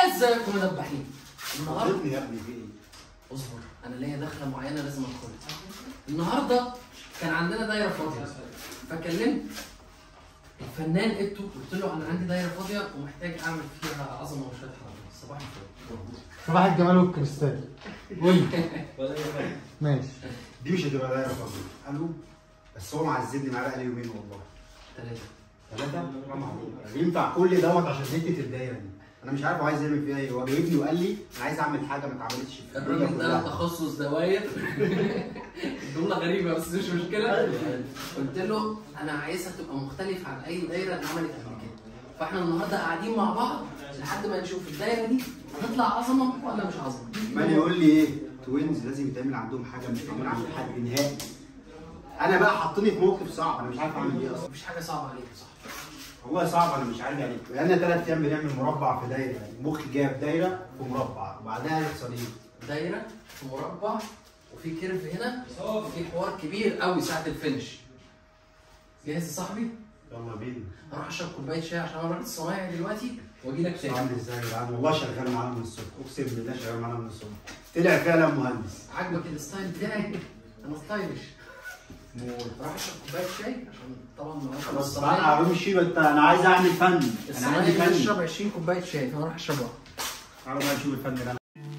ازيكم يا دباحين النهارده خدتني يا ابني في ايه؟ اصبر انا ليا دخله معينه لازم ادخلها النهارده كان عندنا دايره فاضيه فكلمت الفنان ابتو قلت له انا عندي دايره فاضيه ومحتاج اعمل فيها عظمه وشويه حرام صباح الفل صباح الجمال والكريستال قول لي ماشي دي مش هتبقى دايره فاضيه قالوا بس هو معذبني معاه بقالي يومين والله ثلاثه ثلاثه حرام عليك ينفع كل دوت عشان حته الدايره دي انا مش عارف هو عايز يعمل فيها ايه هو جايبني وقال لي انا عايز اعمل حاجه ما اتعملتش في الدنيا الراجل ده كلها. تخصص دواير الجمله غريبه بس مش مشكله قلت له انا عايزها تبقى مختلفه عن اي دايره اتعملت قبل كده فاحنا النهارده قاعدين مع بعض لحد ما نشوف الدايره دي هتطلع عظمه ولا مش عظمه عمال يقول لي ايه توينز لازم يتعمل عندهم حاجه مش معموله عند حد نهائي انا بقى حاطيني في موقف صعب انا مش عارف اعمل ايه اصلا مفيش حاجه صعبه عليك يا صاحبي والله صعب انا مش عارف يعني بقالنا ثلاث ايام بنعمل مربع في دايره يعني مخي جاب دايره في مربع وبعدها يحصل ايه؟ دايره في مربع وفي كيرف هنا وفي حوار كبير قوي ساعه الفينش جاهز يا صاحبي؟ يلا بينا هروح اشرب كوبايه شاي عشان انا راجل صنايعي دلوقتي واجي لك تاني عامل ازاي يا جدعان والله شغال معانا من الصبح اقسم بالله شغال معانا من الصبح طلع فعلا مهندس عاجبك الستايل بتاعي انا ستايلش راح اشرب كوبايه شاي عشان طبعا ما خلاص بقى انا هقوم الشيبه انت انا عايز اعمل فن انا عندي الصنايعي فن بيشرب 20 كوبايه شاي فانا راح اشربها تعالوا بقى نشوف الفن ده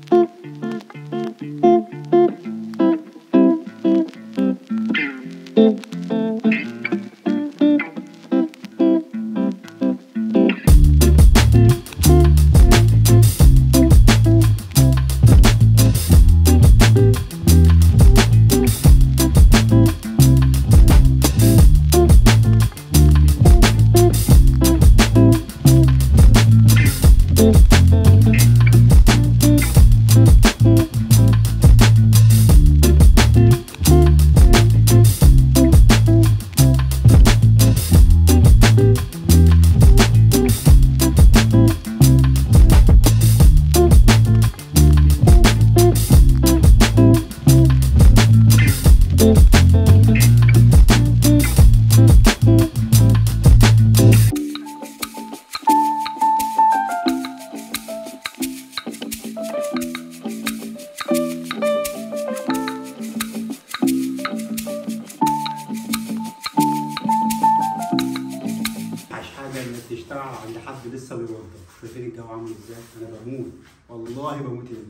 مش حاجه انك تشتغل عند حد لسه بيوظف شايفين الجو عامل ازاي انا بموت والله بموت هنا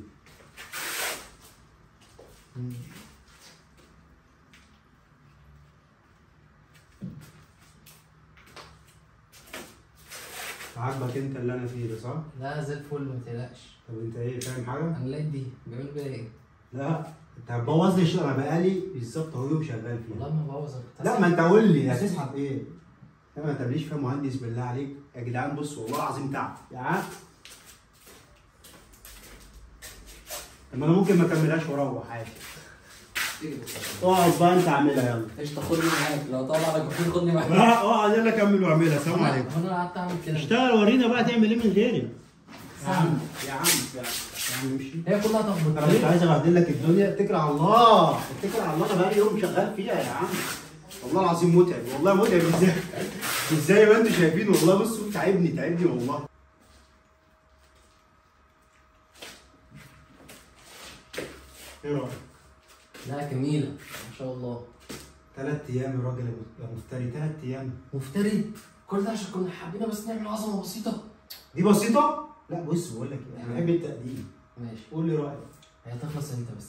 عاجبك انت اللي انا فيه ده صح؟ لا زي الفل ما تقلقش طب انت ايه فاهم حاجه؟ انا لقيت دي بيعمل بيها ايه؟ لا انت هتبوظ لي الشغل انا بقالي بالظبط اهو يوم شغال والله فيه ما بوظ لا ما انت قول لي هتسحب ايه؟ لا ما تعمليش فيها مهندس بالله عليك يا جدعان بص والله العظيم تعب يا عم طب ما انا ممكن ما اكملهاش واروح عادي اقعد بقى انت اعملها يلا ايش تاخدني معاك لو طلع على كوفين خدني معاك لا اقعد يلا كمل واعملها سلام عليكم انا قعدت اعمل كده اشتغل ورينا بقى تعمل ايه من غيري يا عم سهل. يا عم يا عم امشي هي كلها تخبط انا مش عايز ابهدل لك الدنيا اتكل على الله اتكل على الله انا بقالي يوم شغال فيها يا عم والله العظيم متعب والله متعب ازاي ازاي ما انتوا شايفين والله بصوا تعبني تعبني والله ايه رايك؟ لا جميله ما شاء الله ثلاث ايام يا راجل يا مفتري ثلاث ايام مفتري كل ده عشان كنا حابين بس نعمل عظمه بسيطه دي بسيطه؟ لا بص بقول لك ايه انا بحب التقديم ماشي قول لي رايك هي تخلص امتى بس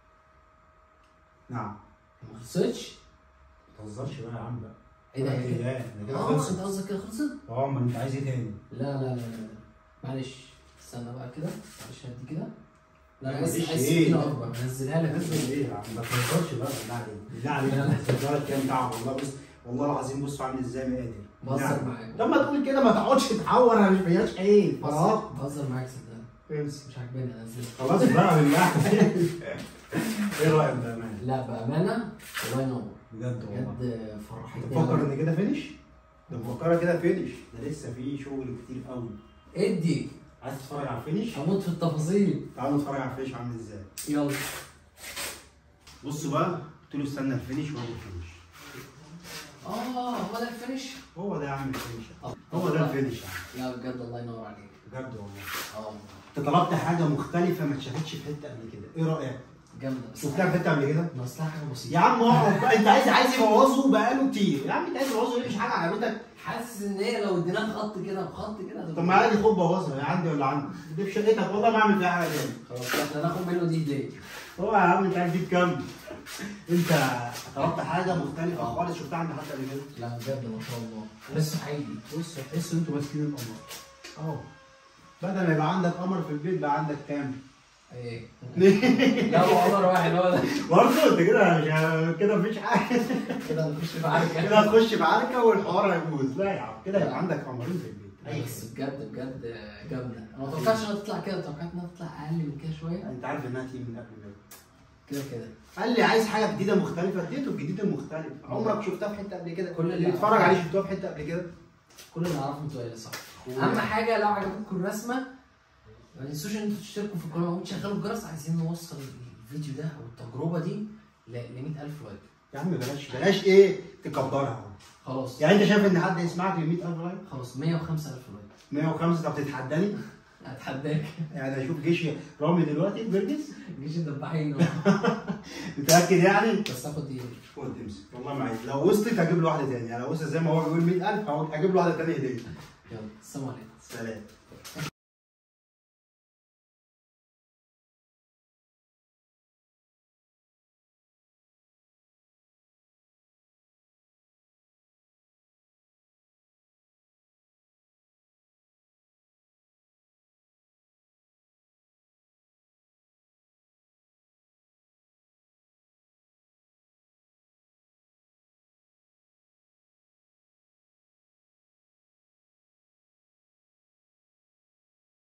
نعم ما خلصتش ما تهزرش بقى يا عم بقى ايه ده ثلاث هي كده ايام ده كده اه خلصت انت قصدك كده خلصت اه ما انت عايز ايه تاني؟ لا لا لا لا لا. معلش استنى بقى كده معلش هدي كده لا انا معلش عايز عايز إيه؟ سكينه اكبر هنزلها لك نزل ايه يا عم ما تهزرش بقى بالله عليك بالله عليك ثلاث ايام تعب والله بص والله العظيم بص عامل ازاي مقادر بهزر معاك طب ما تقول كده ما تقعدش تحور انا مش فيهاش عيب بهزر خلاص بهزر معاك صدقني امسك مش عاجباني انزلها خلاص بقى بالله عليك ايه رايك بامان لا بامانه الله ينور بجد والله بجد فرحتني تفكر أوي. ان كده فينش ده مفكرة كده فينش ده لسه في شغل كتير قوي ادي عايز تتفرج على الفينش هموت في التفاصيل تعالوا نتفرج على الفينش عامل ازاي يلا بصوا بقى قلت له استنى الفينش وهو الفينش اه هو ده الفينش هو ده يا عم الفينش آه. هو ده الفينش يا عم لا بجد الله ينور عليك بجد والله اه انت طلبت حاجه مختلفه ما اتشافتش في حته قبل كده ايه رايك جامده بس شفتها في حته قبل كده ناقص لها حاجه بسيطه يا عم اقعد بقى انت عايز عايز يبوظه بقاله كتير يا عم انت عايز تبوظه ليه مش حاجه عجبتك حاسس ان هي لو اديناها خط كده بخط كده هتبقى- طب ما عادي خد بوظها يا عندي ولا عندي دي في شقتك والله ما اعمل فيها حاجه تاني خلاص احنا ناخد منه دي هديه هو يا عم انت عايز دي تكمل انت طلبت حاجه مختلفه خالص شفتها عند حد قبل كده لا بجد ما شاء الله لسه حقيقي بص تحس ان انتوا ماسكين القمر اهو بدل ما يبقى عندك قمر في البيت بقى عندك كام؟ ايه لا هو قمر واحد هو ده برضه انت كده مش كده مفيش حاجه كده هنخش في عركه كده هتخش في عركه والحوار هيبوظ لا يا عم كده يبقى عندك قمرين في البيت ايوه بس بجد بجد جامده انا ما توقعتش انها تطلع كده توقعت انها تطلع اقل من كده شويه انت عارف انها تيجي من قبل كده كده كده قال لي عايز حاجه جديده مختلفه اديته الجديد المختلف عمرك شفتها في حته قبل كده كل اللي اللي اتفرج عليه شفتوها في حته قبل كده كل اللي اعرفه انتوا قايلين صح اهم حاجه لو عجبتكم الرسمه ما تنسوش ان انتوا تشتركوا في القناه وتشغلوا الجرس عايزين نوصل الفيديو ده او التجربه دي ل 100000 لايك يا عم بلاش بلاش ايه تكبرها خلاص يعني انت شايف ان حد يسمعك ل 100000 لايك خلاص 105000 لايك 105 طب تتحداني اتحداك يعني اشوف جيش رامي دلوقتي في برجس جيش الدباحين متاكد يعني بس تاخد دي خد امسك والله ما عايز لو وصلت هجيب له واحده تانية يعني لو وصلت زي ما هو بيقول 100000 هجيب له واحده تانية هديه يلا السلام عليكم سلام